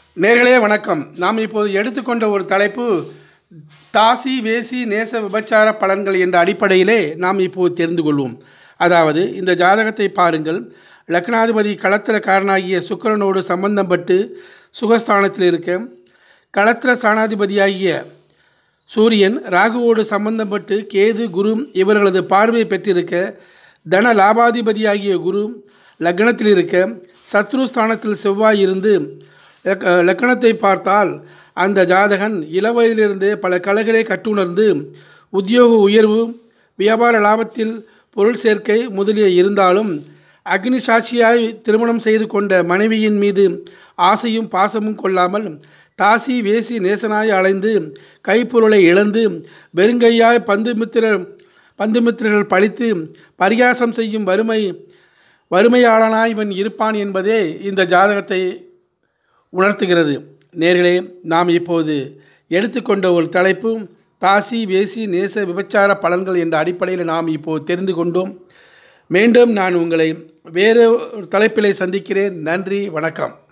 நேர்களே வணக்கம் நாம் இப்போது எடுத்துக்கொண்ட ஒரு தலைப்பு தாசி வேசி நேச விபச்சார பலன்கள் என்ற அடிப்படையிலே நாம் இப்போது தெரிந்து கொள்வோம் அதாவது இந்த ஜாதகத்தை பாருங்கள் லக்னாதிபதி களத்திரக்காரனாகிய சுக்கிரனோடு சம்பந்தப்பட்டு சுகஸ்தானத்தில் இருக்க களத்திர ஸ்தானாதிபதியாகிய சூரியன் ராகுவோடு சம்பந்தப்பட்டு கேது குரு இவர்களது பார்வை பெற்றிருக்க தன லாபாதிபதியாகிய குரு லக்னத்தில் இருக்க சத்ரு ஸ்தானத்தில் செவ்வாய் இருந்து லக்க- லக்னத்தை பார்த்தால் அந்த ஜாதகன் இளவயதிலிருந்தே பல கலைகளை கற்றுணர்ந்து உத்தியோக உயர்வு வியாபார லாபத்தில் பொருள் சேர்க்கை முதலிய இருந்தாலும் அக்னி சாட்சியாய் திருமணம் செய்து கொண்ட மனைவியின் மீது ஆசையும் பாசமும் கொள்ளாமல் தாசி வேசி நேசனாய் அலைந்து கைப்பொருளை இழந்து வெறுங்கையாய் பந்துமித்திரர் பந்துமித்திரர்கள் பழித்து பரிகாசம் செய்யும் வறுமை வறுமையாளனாய் இவன் இருப்பான் என்பதே இந்த ஜாதகத்தை உணர்த்துகிறது நேர்களே நாம் இப்போது எடுத்துக்கொண்ட ஒரு தலைப்பு தாசி வேசி நேச விபச்சார பலன்கள் என்ற அடிப்படையில் நாம் இப்போது தெரிந்து கொண்டோம் மீண்டும் நான் உங்களை வேறு ஒரு தலைப்பிலே சந்திக்கிறேன் நன்றி வணக்கம்